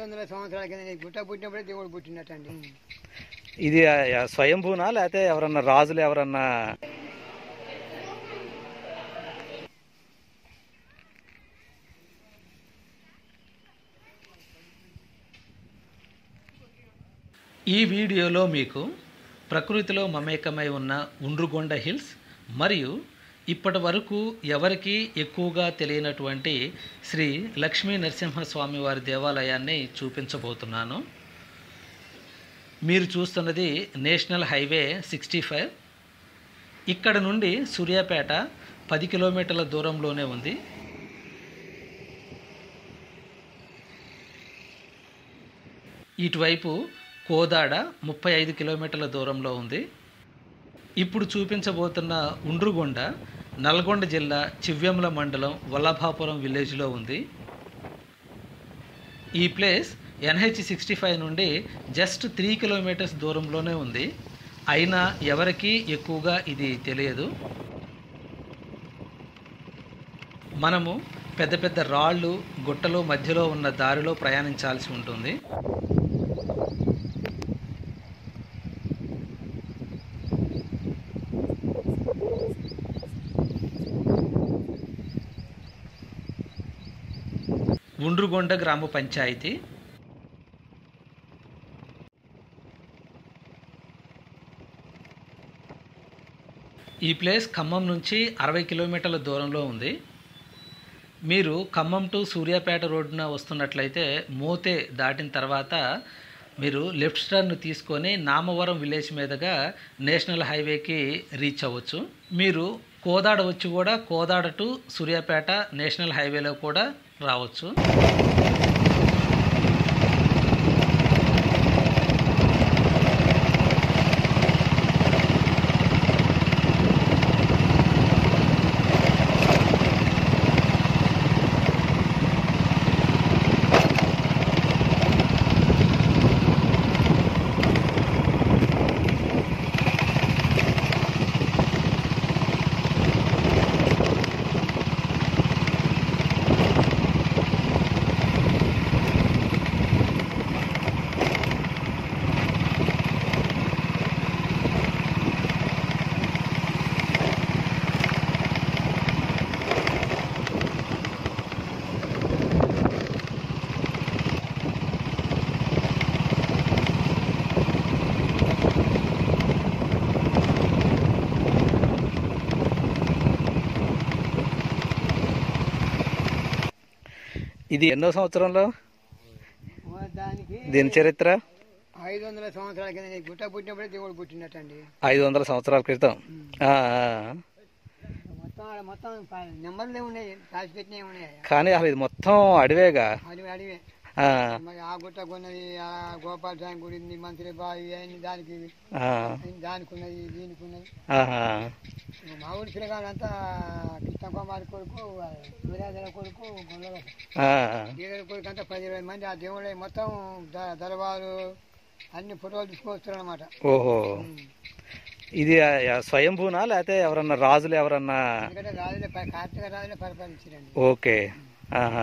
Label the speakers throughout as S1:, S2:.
S1: వందల సంవత్సరాల కింద ఈ గుట్ట పుట్టినప్పుడే దేవుడు పుట్టినట్టండి
S2: ఇది ఆ, ఆ, స్వయంభూనా లేకపోతే ఎవరన్నా రాజులు ఎవరన్నా ఈ వీడియోలో మీకు ప్రకృతిలో మమేకమై ఉన్న ఉండ్రుగొండ హిల్స్ మరియు ఇప్పటి వరకు ఎవరికి ఎక్కువగా తెలియనటువంటి శ్రీ లక్ష్మీ నరసింహస్వామి వారి దేవాలయాన్ని చూపించబోతున్నాను మీరు చూస్తున్నది నేషనల్ హైవే సిక్స్టీ ఫైవ్ ఇక్కడ నుండి సూర్యాపేట పది కిలోమీటర్ల దూరంలోనే ఉంది ఇటువైపు కోదాడ ముప్పై ఐదు కిలోమీటర్ల దూరంలో ఉంది ఇప్పుడు చూపించబోతున్న ఉండ్రుగొండ నల్గొండ జిల్లా చివ్యముల మండలం వల్లభాపురం విలేజ్లో ఉంది ఈ ప్లేస్ ఎన్హెచ్ సిక్స్టీ ఫైవ్ నుండి జస్ట్ త్రీ కిలోమీటర్స్ దూరంలోనే ఉంది అయినా ఎవరికీ ఎక్కువగా ఇది తెలియదు మనము పెద్ద పెద్ద రాళ్ళు గుట్టలు మధ్యలో ఉన్న దారిలో ప్రయాణించాల్సి ఉంటుంది ఉండ్రుగొండ గ్రామ పంచాయతీ ఈ ప్లేస్ ఖమ్మం నుంచి అరవై కిలోమీటర్ల దూరంలో ఉంది మీరు ఖమ్మం టు సూర్యాపేట రోడ్డున వస్తున్నట్లయితే మోతే దాటిన తర్వాత మీరు లెఫ్ట్ టర్న్ తీసుకొని నామవరం విలేజ్ మీదుగా నేషనల్ హైవేకి రీచ్ అవ్వచ్చు మీరు కోదాడ వచ్చి కూడా కోదాడ టు సూర్యాపేట నేషనల్ హైవేలో కూడా రావచ్చు ఇది ఎన్నో సంవత్సరంలో
S1: దానికి
S2: దీని చరిత్ర
S1: ఐదు వందల సంవత్సరాల కింద ఈ గుట్ట పుట్టినప్పుడే దేవుడు పుట్టినట్టండి
S2: ఐదు వందల సంవత్సరాల క్రితం ఆ, ఆ.
S1: మొత్తం ఆడ మొత్తం ప- నెంబర్లే ఉన్నాయి రాసి పెట్టినవి ఉన్నాయి
S2: కానీ అసలు ఇది మొత్తం అడివేగా
S1: అడివి అడివే
S2: ఆ,
S1: మరి ఆ గుట్ట కొన్నది ఆ గోపాల స్వామి గుడి ఉంది మంత్రి బావి అన్ని దానికి
S2: ఆ,
S1: దానికి ఉన్నది దీనికి ఉన్నది
S2: ఆహా.
S1: మా ఊరి పిల్లగాడంతా కృష్ణ కుమారి కొడుకు వీరాజల కొడుకు గొల్లల
S2: ఆ,
S1: వీరాజల కొడుకు అంతా పది ఇరవై మంది ఆ దేవుళ్ళ మొత్తం ద- దర్బారు అన్ని ఫోటోలు తీసుకొస్తారు అనమాట
S2: ఓహో ఇది ఆ, ఆ, స్వయంభూనా లేకపోతే ఎవరన్నా రాజులు ఎవరన్నా
S1: ఎందుకంటే రాజులే ప- కార్తీక రాజులే పరిపాలించారండి
S2: ఓకే ఆహా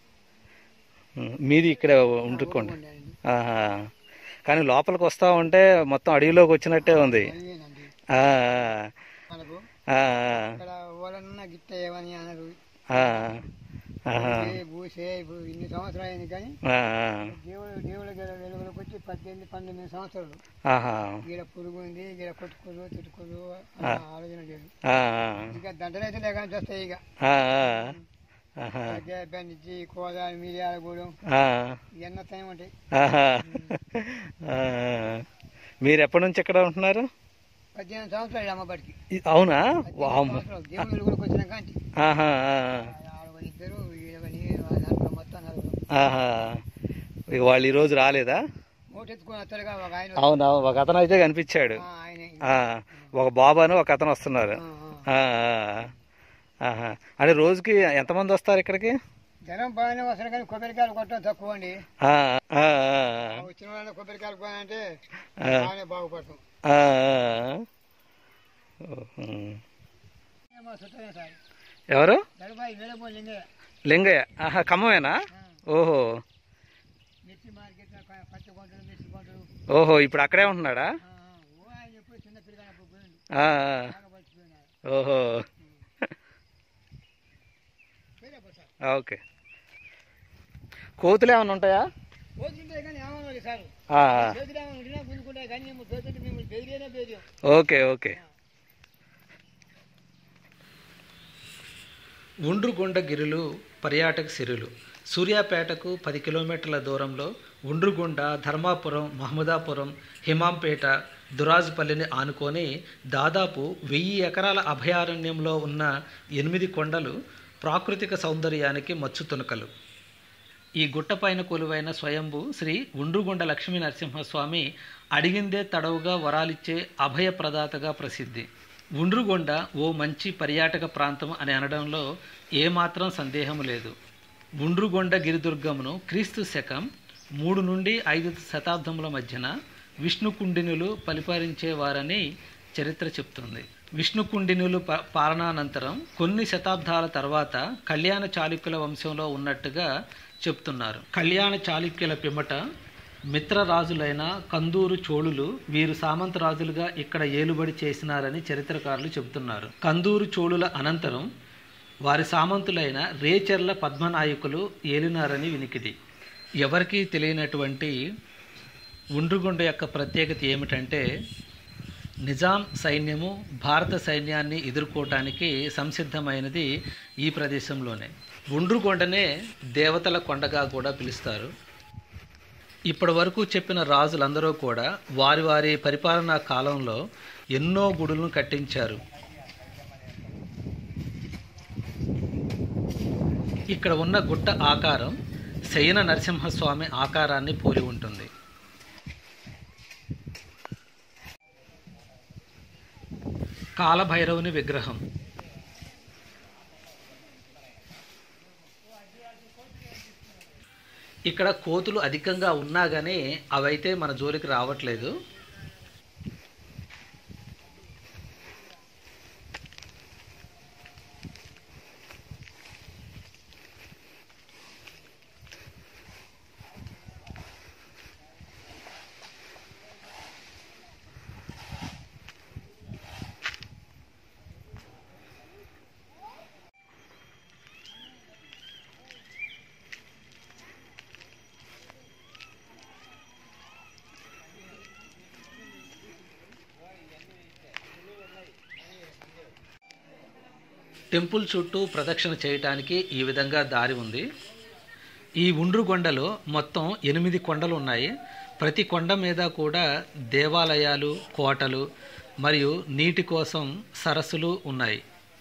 S2: ఉమ్, మీది ఇక్కడ ఉండుకోండి
S1: ఉండండి.
S2: ఆహా కానీ లోపలికి వస్తా ఉంటే మొత్తం అడవిలోకి వచ్చినట్టే ఉంది
S1: అడిగేనండి
S2: ఆ,
S1: మనకు
S2: ఆ,
S1: ఇక్కడ ఓలన్న గిట్ట ఏమని అనరు
S2: ఆ, ఆహా,
S1: ఏ భూసే ఇప్పుడు ఇన్ని సంవత్సరాలు అయింది కానీ
S2: ఆ,
S1: దేవుడు దేవుడి గల వెలుగులోకి వచ్చి పద్దెనిమిది పంతొమ్మిది సంవత్సరాలు
S2: ఆహా,
S1: గీడ పురుగు ఉంది గీడ కొట్టుకురు తిట్టుకురు ఆలోచన లేదు
S2: ఆ,
S1: ఇక దండలైతే లేకుండా వస్తాయి ఇక
S2: ఆ, ఆహా,
S1: నుంచి కోదా మిరియాల గూడెం
S2: ఆ,
S1: ఇవన్నీ వస్తాయి ఉంటాయి
S2: ఆహా. ఆ, మీరు ఎప్పటి నుంచి ఇక్కడ ఉంటున్నారు
S1: పద్దెనిమిది సంవత్సరాలు అమ్మబడికి
S2: ఇ- అవునా
S1: పద్దెనిమిది
S2: వామ్
S1: సంవత్సరాలు దేవుడి వెలుగులోకి వచ్చిన కానీ
S2: ఆహా ఆ,
S1: ఆడవని ఇద్దరు ఈడవని నలుగురు మొత్తం నలుగురు
S2: ఆహా ఇక వాళ్ళు ఈరోజు రాలేదా
S1: మూటెత్తుకొని వస్తాడుగా ఒక ఆయన
S2: అవునా ఒక అతను అయితే కనిపించాడు
S1: ఆ, ఆయనే
S2: ఆ, ఒక బాబు అని ఒక అతను వస్తున్నారు
S1: ఆ, ఆ.
S2: ఆ, ఆ, ఆహా. అంటే రోజుకి ఎంతమంది వస్తారు ఇక్కడికి
S1: జనం బాగానే వస్తారు కానీ కొబ్బరికాయలు కొట్టడం తక్కువ అండి
S2: ఆ, ఆ, ఆ,
S1: వచ్చిన వాళ్ళు కొబ్బరికాయలు పోయాలంటే
S2: ఆ.
S1: బాగానే బాగుపడతాం
S2: ఆ, ఆ. ఉహుం.
S1: మా చుట్టమే సార్
S2: ఎవరు
S1: దళబాయి వేలపో లింగయ్య
S2: లింగయ్య ఆహా ఖమ్మమేనా ఓహో
S1: మిర్చి మా
S2: ఓహో ఇప్పుడు అక్కడే ఉంటున్నాడా
S1: ఆ, ఆ, ఓ ఆయన ఎప్పుడు చిన్న పిల్లగానప్పుడు పోయిండు
S2: ఆ,
S1: బాగా పచ్చిపోయినాడు
S2: ఆ. ఓహో
S1: పోయినా పో సార్
S2: ఓకే కోతులు ఏమైనా ఉంటాయా
S1: పోతుంటే కానీ ఏమన్నా సార్
S2: ఆ,
S1: చేతులు ఏమైనా ఉండినా గుంజుకుంటాయి కానీ మేము చేతుంటే మేము బెదిరేనే బెదిరాం
S2: ఓకే ఓకే ఉండ్రుగొండ గిరులు పర్యాటక సిరులు సూర్యాపేటకు పది కిలోమీటర్ల దూరంలో ఉండ్రుగొండ ధర్మాపురం మహమ్మదాపురం హిమాంపేట దురాజుపల్లిని ఆనుకొని దాదాపు వెయ్యి ఎకరాల అభయారణ్యంలో ఉన్న ఎనిమిది కొండలు ప్రాకృతిక సౌందర్యానికి మచ్చుతునకలు ఈ గుట్టపైన కొలువైన స్వయంభు శ్రీ ఉండ్రుగొండ లక్ష్మీ నరసింహస్వామి అడిగిందే తడవుగా వరాలిచ్చే అభయ ప్రదాతగా ప్రసిద్ధి ఉండ్రుగొండ ఓ మంచి పర్యాటక ప్రాంతం అని అనడంలో ఏమాత్రం సందేహం లేదు ఉండ్రుగొండ గిరిదుర్గమును క్రీస్తు శకం మూడు నుండి ఐదు శతాబ్దముల మధ్యన విష్ణుకుండినులు పరిపాలించేవారని చరిత్ర చెప్తుంది విష్ణుకుండినులు ప పాలనానంతరం కొన్ని శతాబ్దాల తర్వాత కళ్యాణ చాళుక్యుల వంశంలో ఉన్నట్టుగా చెప్తున్నారు కళ్యాణ చాళుక్యుల పిమ్మట మిత్రరాజులైన కందూరు చోళులు వీరు సామంత రాజులుగా ఇక్కడ ఏలుబడి చేసినారని చరిత్రకారులు చెబుతున్నారు కందూరు చోళుల అనంతరం వారి సామంతులైన రేచర్ల పద్మనాయకులు ఏలినారని వినికిడి ఎవరికీ తెలియనటువంటి ఉండ్రుగొండ యొక్క ప్రత్యేకత ఏమిటంటే నిజాం సైన్యము భారత సైన్యాన్ని ఎదుర్కోవటానికి సంసిద్ధమైనది ఈ ప్రదేశంలోనే ఉండ్రుగొండనే దేవతల కొండగా కూడా పిలుస్తారు ఇప్పటి వరకు చెప్పిన రాజులందరూ కూడా వారి వారి పరిపాలనా కాలంలో ఎన్నో గుడులను కట్టించారు ఇక్కడ ఉన్న గుట్ట ఆకారం శయన నరసింహస్వామి ఆకారాన్ని పోలి ఉంటుంది కాలభైరవుని విగ్రహం ఇక్కడ కోతులు అధికంగా ఉన్నా కానీ అవైతే మన జోలికి రావట్లేదు టెంపుల్ చుట్టూ ప్రదక్షిణ చేయటానికి ఈ విధంగా దారి ఉంది ఈ ఉండ్రుగొండలో మొత్తం ఎనిమిది కొండలు ఉన్నాయి ప్రతి కొండ మీద కూడా దేవాలయాలు కోటలు మరియు నీటి కోసం సరస్సులు ఉన్నాయి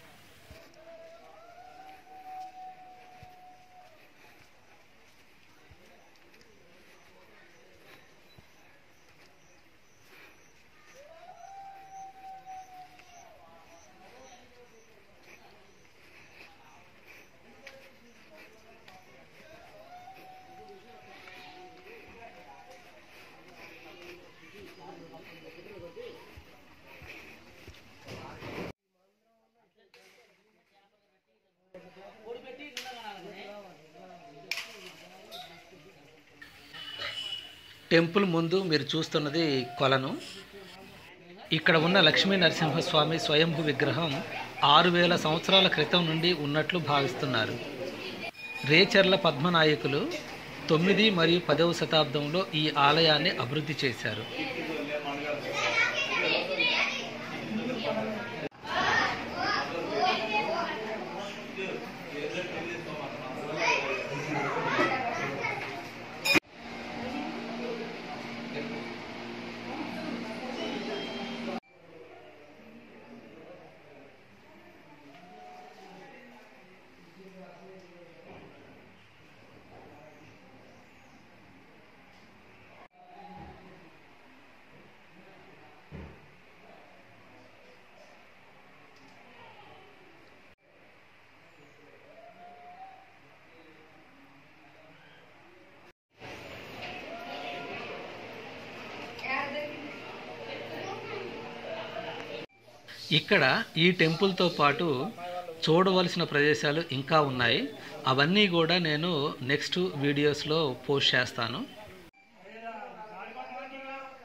S2: టెంపుల్ ముందు మీరు చూస్తున్నది కొలను ఇక్కడ ఉన్న లక్ష్మీ నరసింహస్వామి స్వయంభు విగ్రహం ఆరు వేల సంవత్సరాల క్రితం నుండి ఉన్నట్లు భావిస్తున్నారు రేచర్ల పద్మనాయకులు తొమ్మిది మరియు పదవ శతాబ్దంలో ఈ ఆలయాన్ని అభివృద్ధి చేశారు ఇక్కడ ఈ టెంపుల్తో పాటు చూడవలసిన ప్రదేశాలు ఇంకా ఉన్నాయి అవన్నీ కూడా నేను నెక్స్ట్ వీడియోస్లో పోస్ట్ చేస్తాను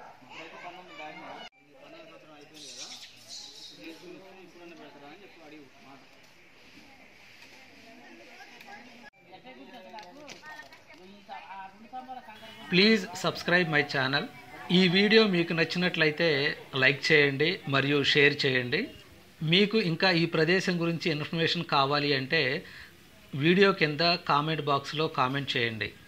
S2: ప్లీజ్ సబ్స్క్రైబ్ మై ఛానల్ ఈ వీడియో మీకు నచ్చినట్లయితే లైక్ చేయండి మరియు షేర్ చేయండి మీకు ఇంకా ఈ ప్రదేశం గురించి ఇన్ఫర్మేషన్ కావాలి అంటే వీడియో కింద కామెంట్ బాక్స్లో కామెంట్ చేయండి